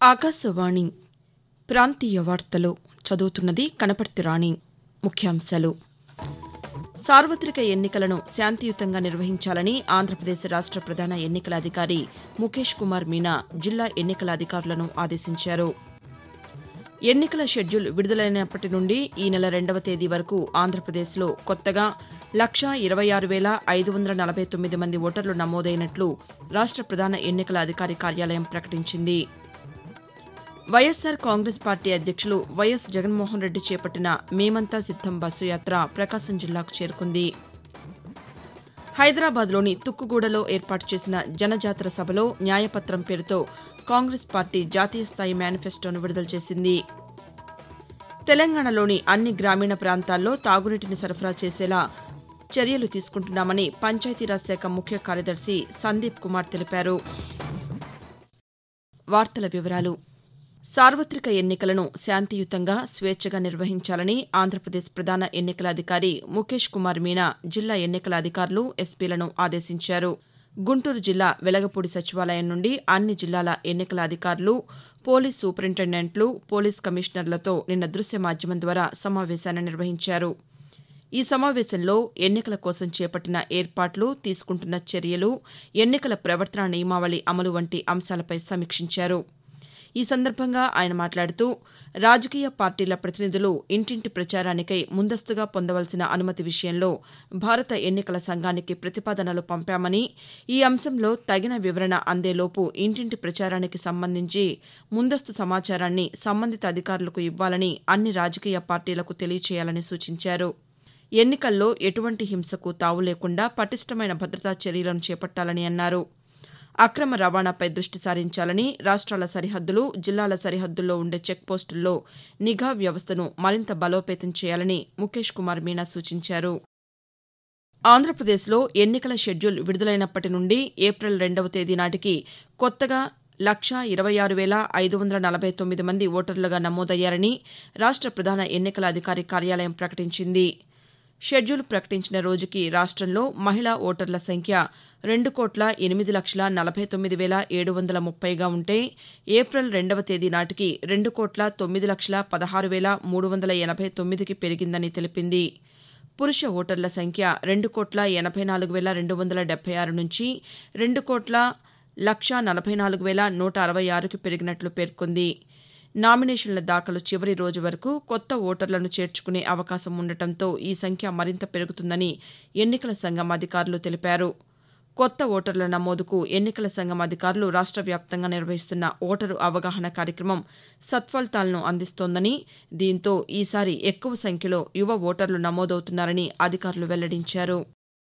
ఆకాశవాణి ప్రాంతీయ వార్తలు చదువుతున్నది కనపర్తి రాణి ముఖ్యాంశాలు సార్వతిక ఎన్నికలను శాంతియుతంగా నిర్వహించాలని ఆంధ్రప్రదేశ్ రాష్ట ప్రధాన ఎన్నికల అధికారి ముఖేష్ కుమార్ మీనా జిల్లా ఎన్నికల అధికారులను ఆదేశించారు ఎన్నికల షెడ్యూల్ విడుదలైనప్పటి నుండి ఈ నెల రెండవ తేదీ వరకు ఆంధ్రప్రదేశ్లో కొత్తగా లక్షా ఇరవై ఆరు వేల ఐదు వందల నలభై తొమ్మిది మంది ఓటర్లు నమోదైనట్లు రాష్ట ప్రధాన ఎన్నికల అధికారి కార్యాలయం ప్రకటించింది వైఎస్సార్ కాంగ్రెస్ పార్టీ అధ్యక్షులు వైఎస్ జగన్మోహన్ రెడ్డి చేపట్టిన మేమంతా సిద్దం బస్సు యాత్ర ప్రకాశం జిల్లాకు చేరుకుంది హైదరాబాద్లోని తుక్కుగూడలో ఏర్పాటు చేసిన జనజాతర సభలో న్యాయపత్రం పేరుతో కాంగ్రెస్ పార్టీ జాతీయ స్థాయి మేనిఫెస్టోను విడుదల చేసింది తెలంగాణలోని అన్ని గ్రామీణ ప్రాంతాల్లో తాగునీటిని సరఫరా చేసేలా చర్యలు తీసుకుంటున్నామని పంచాయతీరాజ్ శాఖ ముఖ్య కార్యదర్శి సందీప్ కుమార్ తెలిపారు వార్తల వివరాలు సార్వతిక ఎన్నికలను శాంతియుతంగా స్వేచ్ఛగా నిర్వహించాలని ఆంధ్రప్రదేశ్ ప్రధాన ఎన్నికల అధికారి ముఖేష్ కుమార్ మీనా జిల్లా ఎన్నికల అధికారులు ఎస్పీలను ఆదేశించారు గుంటూరు జిల్లా వెలగపూడి సచివాలయం నుండి అన్ని జిల్లాల ఎన్నికల అధికారులు పోలీస్ సూపరింటెండెంట్లు పోలీస్ కమిషనర్లతో నిన్న దృశ్య మాధ్యమం ద్వారా సమావేశాన్ని నిర్వహించారు ఈ సమావేశంలో ఎన్నికల కోసం చేపట్టిన ఏర్పాట్లు తీసుకుంటున్న చర్యలు ఎన్నికల ప్రవర్తన నియమావళి అమలు వంటి అంశాలపై సమీక్షించారు ఈ సందర్భంగా ఆయన మాట్లాడుతూ రాజకీయ పార్టీల ప్రతినిధులు ఇంటింటి ప్రచారానికై ముందస్తుగా పొందవలసిన అనుమతి విషయంలో భారత ఎన్నికల సంఘానికి ప్రతిపాదనలు పంపామని ఈ అంశంలో తగిన వివరణ అందేలోపు ఇంటింటి ప్రచారానికి సంబంధించి ముందస్తు సమాచారాన్ని సంబంధిత అధికారులకు ఇవ్వాలని అన్ని రాజకీయ పార్టీలకు తెలియచేయాలని సూచించారు ఎన్నికల్లో ఎటువంటి హింసకు తావు లేకుండా పటిష్టమైన భద్రతా చర్యలను చేపట్టాలని అన్నారు అక్రమ రవాణాపై దృష్టి సారించాలని రాష్ట్రాల సరిహద్దులు జిల్లాల సరిహద్దుల్లో ఉండే చెక్పోస్టుల్లో నిఘా వ్యవస్థను మరింత బలోపేతం చేయాలని ముఖేష్ కుమార్ మీనా సూచించారు ఆంధ్రప్రదేశ్లో ఎన్నికల షెడ్యూల్ విడుదలైనప్పటి నుండి ఏప్రిల్ రెండవ తేదీ నాటికి కొత్తగా లక్షా ఇరవై ఆరు వేల ఐదు వందల నలభై తొమ్మిది మంది ఓటర్లుగా నమోదయ్యారని రాష్ట ప్రధాన ఎన్నికల అధికారి కార్యాలయం ప్రకటించింది షెడ్యూల్ ప్రకటించిన రోజుకి రాష్టంలో మహిళా ఓటర్ల సంఖ్య రెండు కోట్ల ఎనిమిది లక్షల నలభై తొమ్మిది వేల ఏడు వందల ముప్పైగా ఉంటే ఏప్రిల్ రెండవ తేదీ నాటికి రెండు కోట్ల తొమ్మిది లక్షల పదహారు వేల మూడు వందల ఎనభై తొమ్మిదికి పెరిగిందని తెలిపింది పురుష ఓటర్ల సంఖ్య రెండు కోట్ల ఎనభై నాలుగు వేల రెండు వందల డెబ్బై ఆరు నుంచి రెండు కోట్ల లక్ష నలభై నాలుగు వేల నూట అరవై ఆరుకి పెరిగినట్లు పేర్కొంది నామినేషన్ల దాఖలు చివరి రోజు వరకు కొత్త ఓటర్లను చేర్చుకునే అవకాశం ఉండటంతో ఈ సంఖ్య మరింత పెరుగుతుందని ఎన్నికల సంఘం అధికారులు తెలిపారు కొత్త ఓటర్ల నమోదుకు ఎన్నికల సంఘం అధికారులు రాష్ట్ర వ్యాప్తంగా నిర్వహిస్తున్న ఓటరు అవగాహన కార్యక్రమం సత్ఫలితాలను అందిస్తోందని దీంతో ఈసారి ఎక్కువ సంఖ్యలో యువ ఓటర్లు నమోదవుతున్నారని అధికారులు వెల్లడించారు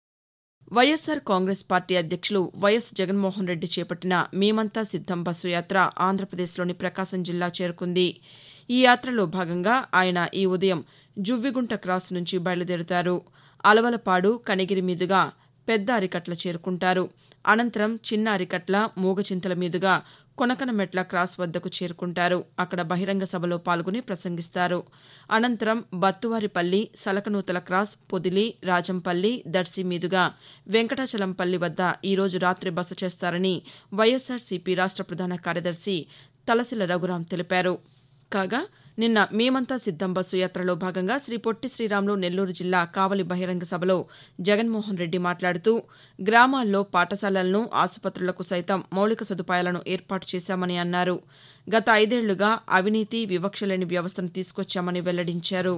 వైఎస్సార్ కాంగ్రెస్ పార్టీ అధ్యక్షులు వైఎస్ జగన్మోహన్ రెడ్డి చేపట్టిన మేమంతా సిద్దం బస్సు యాత్ర ఆంధ్రప్రదేశ్లోని ప్రకాశం జిల్లా చేరుకుంది ఈ యాత్రలో భాగంగా ఆయన ఈ ఉదయం జువ్విగుంట క్రాస్ నుంచి బయలుదేరుతారు అలవలపాడు కనిగిరి మీదుగా పెద్ద అరికట్ల చేరుకుంటారు అనంతరం చిన్న అరికట్ల మూగచింతల మీదుగా కొనకనమెట్ల క్రాస్ వద్దకు చేరుకుంటారు అక్కడ బహిరంగ సభలో పాల్గొని ప్రసంగిస్తారు అనంతరం బత్తువారిపల్లి సలకనూతల క్రాస్ పొదిలి రాజంపల్లి దర్శి మీదుగా వెంకటాచలంపల్లి వద్ద ఈరోజు రాత్రి బస చేస్తారని వైఎస్సార్సీపీ రాష్ట ప్రధాన కార్యదర్శి తలసిల రఘురాం తెలిపారు కాగా నిన్న మేమంతా సిద్దం బస్సు యాత్రలో భాగంగా శ్రీ పొట్టి శ్రీరాములు నెల్లూరు జిల్లా కావలి బహిరంగ సభలో జగన్మోహన్ రెడ్డి మాట్లాడుతూ గ్రామాల్లో పాఠశాలలను ఆసుపత్రులకు సైతం మౌలిక సదుపాయాలను ఏర్పాటు చేశామని అన్నారు గత ఐదేళ్లుగా అవినీతి వివక్ష లేని వ్యవస్థను తీసుకొచ్చామని వెల్లడించారు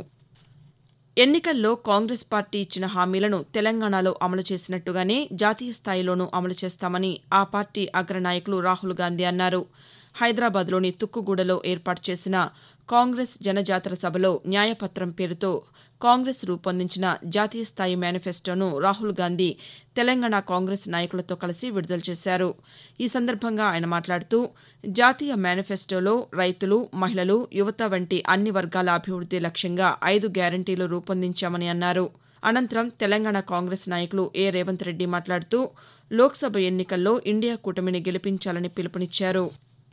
ఎన్నికల్లో కాంగ్రెస్ పార్టీ ఇచ్చిన హామీలను తెలంగాణలో అమలు చేసినట్టుగానే జాతీయ స్థాయిలోనూ అమలు చేస్తామని ఆ పార్టీ అగ్రనాయకులు రాహుల్ గాంధీ అన్నారు హైదరాబాద్లోని తుక్కుగూడలో ఏర్పాటు చేసిన కాంగ్రెస్ జనజాతర సభలో న్యాయపత్రం పేరుతో కాంగ్రెస్ రూపొందించిన జాతీయ స్థాయి మేనిఫెస్టోను రాహుల్ గాంధీ తెలంగాణ కాంగ్రెస్ నాయకులతో కలిసి విడుదల చేశారు ఈ సందర్భంగా ఆయన మాట్లాడుతూ జాతీయ మేనిఫెస్టోలో రైతులు మహిళలు యువత వంటి అన్ని వర్గాల అభివృద్ది లక్ష్యంగా ఐదు గ్యారంటీలు రూపొందించామని అన్నారు అనంతరం తెలంగాణ కాంగ్రెస్ నాయకులు ఏ రేవంత్ రెడ్డి మాట్లాడుతూ లోక్సభ ఎన్నికల్లో ఇండియా కూటమిని గెలిపించాలని పిలుపునిచ్చారు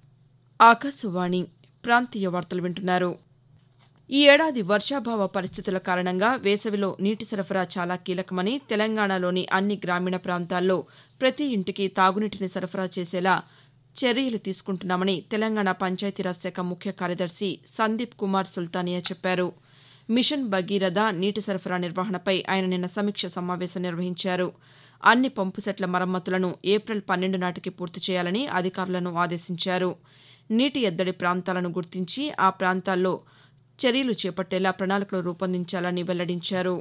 ఆకాశవాణి ప్రాంతీయ వార్తలు వింటున్నారు ఈ ఏడాది వర్షాభావ పరిస్థితుల కారణంగా వేసవిలో నీటి సరఫరా చాలా కీలకమని తెలంగాణలోని అన్ని గ్రామీణ ప్రాంతాల్లో ప్రతి ఇంటికి తాగునీటిని సరఫరా చేసేలా చర్యలు తీసుకుంటున్నామని తెలంగాణ పంచాయతీరాజ్ శాఖ ముఖ్య కార్యదర్శి సందీప్ కుమార్ సుల్తానియా చెప్పారు మిషన్ భగీరథ నీటి సరఫరా నిర్వహణపై ఆయన నిన్న సమీక్ష సమావేశం నిర్వహించారు అన్ని పంపు సెట్ల మరమ్మతులను ఏప్రిల్ పన్నెండు నాటికి పూర్తి చేయాలని అధికారులను ఆదేశించారు నీటి ఎద్దడి ప్రాంతాలను గుర్తించి ఆ ప్రాంతాల్లో చర్యలు చేపట్టేలా ప్రణాళికలు రూపొందించాలని వెల్లడించారు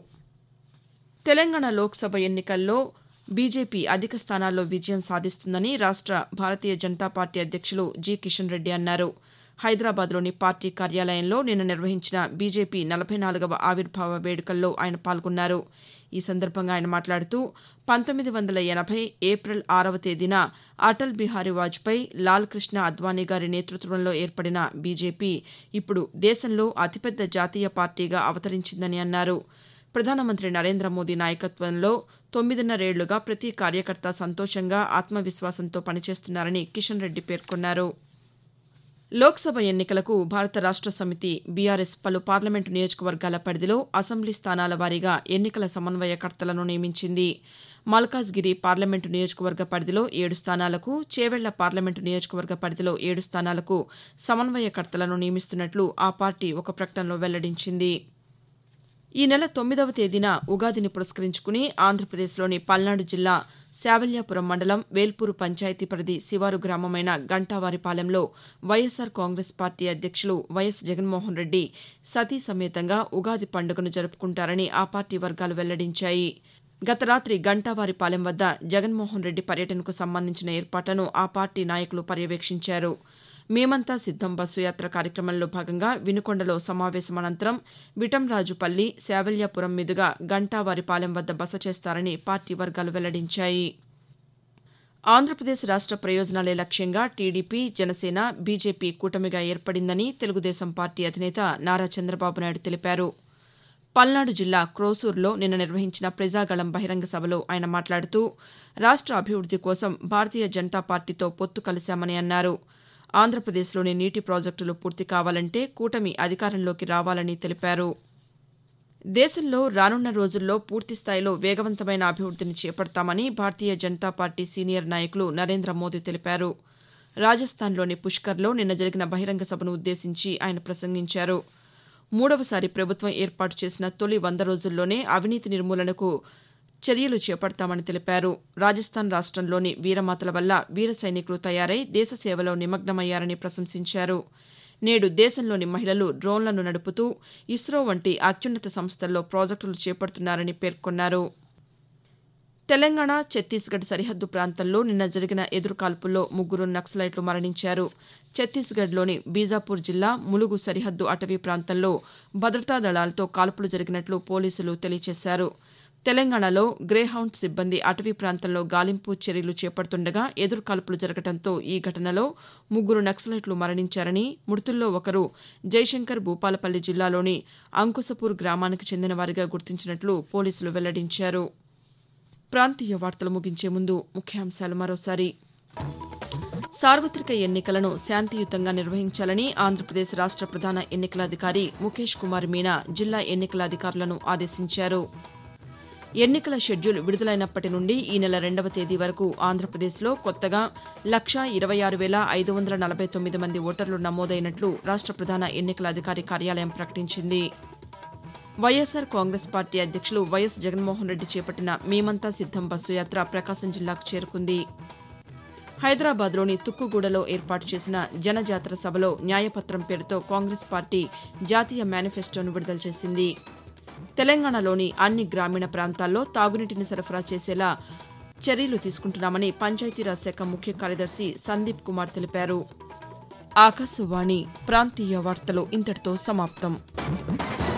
తెలంగాణ లోక్సభ ఎన్నికల్లో బీజేపీ అధిక స్థానాల్లో విజయం సాధిస్తుందని రాష్ట భారతీయ జనతా పార్టీ అధ్యక్షులు జి కిషన్ రెడ్డి అన్నారు హైదరాబాద్లోని పార్టీ కార్యాలయంలో నిన్న నిర్వహించిన బీజేపీ నలభై నాలుగవ ఆవిర్భావ వేడుకల్లో ఆయన పాల్గొన్నారు ఈ సందర్భంగా ఆయన మాట్లాడుతూ పంతొమ్మిది వందల ఎనభై ఏప్రిల్ ఆరవ తేదీన అటల్ బిహారీ వాజ్పేయి లాల్ కృష్ణ అద్వానీ గారి నేతృత్వంలో ఏర్పడిన బీజేపీ ఇప్పుడు దేశంలో అతిపెద్ద జాతీయ పార్టీగా అవతరించిందని అన్నారు ప్రధానమంత్రి నరేంద్ర మోదీ నాయకత్వంలో తొమ్మిదిన్నరేళ్లుగా ప్రతి కార్యకర్త సంతోషంగా ఆత్మవిశ్వాసంతో పనిచేస్తున్నారని కిషన్ రెడ్డి పేర్కొన్నారు లోక్సభ ఎన్నికలకు భారత రాష్ట సమితి బీఆర్ఎస్ పలు పార్లమెంటు నియోజకవర్గాల పరిధిలో అసెంబ్లీ స్థానాల వారీగా ఎన్నికల సమన్వయకర్తలను నియమించింది మల్కాజ్గిరి పార్లమెంటు నియోజకవర్గ పరిధిలో ఏడు స్థానాలకు చేవెళ్ల పార్లమెంటు నియోజకవర్గ పరిధిలో ఏడు స్థానాలకు సమన్వయకర్తలను నియమిస్తున్నట్లు ఆ పార్టీ ఒక ప్రకటనలో వెల్లడించింది ఈ నెల తొమ్మిదవ తేదీన ఉగాదిని పురస్కరించుకుని ఆంధ్రప్రదేశ్లోని పల్నాడు జిల్లా శావల్యాపురం మండలం వేల్పూరు పంచాయతీ పరిధి శివారు గ్రామమైన గంటావారిపాలెంలో వైఎస్సార్ కాంగ్రెస్ పార్టీ అధ్యక్షులు వైఎస్ జగన్మోహన్ రెడ్డి సతీ సమేతంగా ఉగాది పండుగను జరుపుకుంటారని ఆ పార్టీ వర్గాలు వెల్లడించాయి గత రాత్రి గంటావారిపాలెం వద్ద జగన్మోహన్ రెడ్డి పర్యటనకు సంబంధించిన ఏర్పాట్లను ఆ పార్టీ నాయకులు పర్యవేక్షించారు మేమంతా సిద్దం బస్సు యాత్ర కార్యక్రమంలో భాగంగా వినుకొండలో సమావేశం అనంతరం విటంరాజుపల్లి శావల్యాపురం మీదుగా గంటావారిపాలెం వద్ద బస చేస్తారని పార్టీ వర్గాలు వెల్లడించాయి ఆంధ్రప్రదేశ్ రాష్ట ప్రయోజనాలే లక్ష్యంగా టీడీపీ జనసేన బీజేపీ కూటమిగా ఏర్పడిందని తెలుగుదేశం పార్టీ అధినేత నారా చంద్రబాబు నాయుడు తెలిపారు పల్నాడు జిల్లా క్రోసూరులో నిన్న నిర్వహించిన ప్రజాగళం బహిరంగ సభలో ఆయన మాట్లాడుతూ రాష్ట అభివృద్ది కోసం భారతీయ జనతా పార్టీతో పొత్తు కలిశామని అన్నారు ఆంధ్రప్రదేశ్లోని నీటి ప్రాజెక్టులు పూర్తి కావాలంటే కూటమి అధికారంలోకి రావాలని తెలిపారు దేశంలో రానున్న రోజుల్లో పూర్తిస్థాయిలో వేగవంతమైన అభివృద్దిని చేపడతామని భారతీయ జనతా పార్టీ సీనియర్ నాయకులు నరేంద్ర మోదీ తెలిపారు రాజస్థాన్లోని పుష్కర్లో నిన్న జరిగిన బహిరంగ సభను ఉద్దేశించి ఆయన ప్రసంగించారు మూడవసారి ప్రభుత్వం ఏర్పాటు చేసిన తొలి వంద రోజుల్లోనే అవినీతి నిర్మూలనకు చర్యలు చేపడతామని తెలిపారు రాజస్థాన్ రాష్టంలోని వీరమాతల వల్ల వీర సైనికులు తయారై దేశ సేవలో నిమగ్నమయ్యారని ప్రశంసించారు నేడు దేశంలోని మహిళలు డ్రోన్లను నడుపుతూ ఇస్రో వంటి అత్యున్నత సంస్థల్లో ప్రాజెక్టులు చేపడుతున్నారని పేర్కొన్నారు తెలంగాణ ఛత్తీస్గఢ్ సరిహద్దు ప్రాంతంలో నిన్న జరిగిన ఎదురుకాల్పుల్లో ముగ్గురు నక్సలైట్లు మరణించారు ఛత్తీస్గఢ్లోని బీజాపూర్ జిల్లా ములుగు సరిహద్దు అటవీ ప్రాంతంలో భద్రతా దళాలతో కాల్పులు జరిగినట్లు పోలీసులు తెలియజేశారు తెలంగాణలో గ్రేహౌండ్ సిబ్బంది అటవీ ప్రాంతంలో గాలింపు చర్యలు చేపడుతుండగా ఎదురుకాల్పులు జరగడంతో ఈ ఘటనలో ముగ్గురు నక్సలైట్లు మరణించారని మృతుల్లో ఒకరు జయశంకర్ భూపాలపల్లి జిల్లాలోని అంకుశపూర్ గ్రామానికి చెందిన వారిగా గుర్తించినట్లు పోలీసులు వెల్లడించారు ప్రాంతీయ వార్తలు ముగించే ముందు ముఖ్యాంశాలు మరోసారి సార్వత్రిక ఎన్నికలను శాంతియుతంగా నిర్వహించాలని ఆంధ్రప్రదేశ్ రాష్ట ప్రధాన ఎన్నికల అధికారి ముఖేష్ కుమార్ మీనా జిల్లా ఎన్నికల అధికారులను ఆదేశించారు ఎన్నికల షెడ్యూల్ విడుదలైనప్పటి నుండి ఈ నెల రెండవ తేదీ వరకు ఆంధ్రప్రదేశ్లో కొత్తగా లక్షా ఇరవై ఆరు వేల ఐదు వందల నలభై తొమ్మిది మంది ఓటర్లు నమోదైనట్లు రాష్ట ప్రధాన ఎన్నికల అధికారి కార్యాలయం ప్రకటించింది వైఎస్సార్ కాంగ్రెస్ పార్టీ అధ్యక్షులు వైఎస్ జగన్మోహన్ రెడ్డి చేపట్టిన మేమంతా సిద్దం బస్సు యాత్ర ప్రకాశం జిల్లాకు చేరుకుంది హైదరాబాద్లోని తుక్కుగూడలో ఏర్పాటు చేసిన జనజాతర సభలో న్యాయపత్రం పేరుతో కాంగ్రెస్ పార్టీ జాతీయ మేనిఫెస్టోను విడుదల చేసింది తెలంగాణలోని అన్ని గ్రామీణ ప్రాంతాల్లో తాగునీటిని సరఫరా చేసేలా చర్యలు తీసుకుంటున్నామని పంచాయతీరాజ్ శాఖ ముఖ్య కార్యదర్శి సందీప్ కుమార్ తెలిపారు ఆకాశవాణి ప్రాంతీయ వార్తలు ఇంతటితో సమాప్తం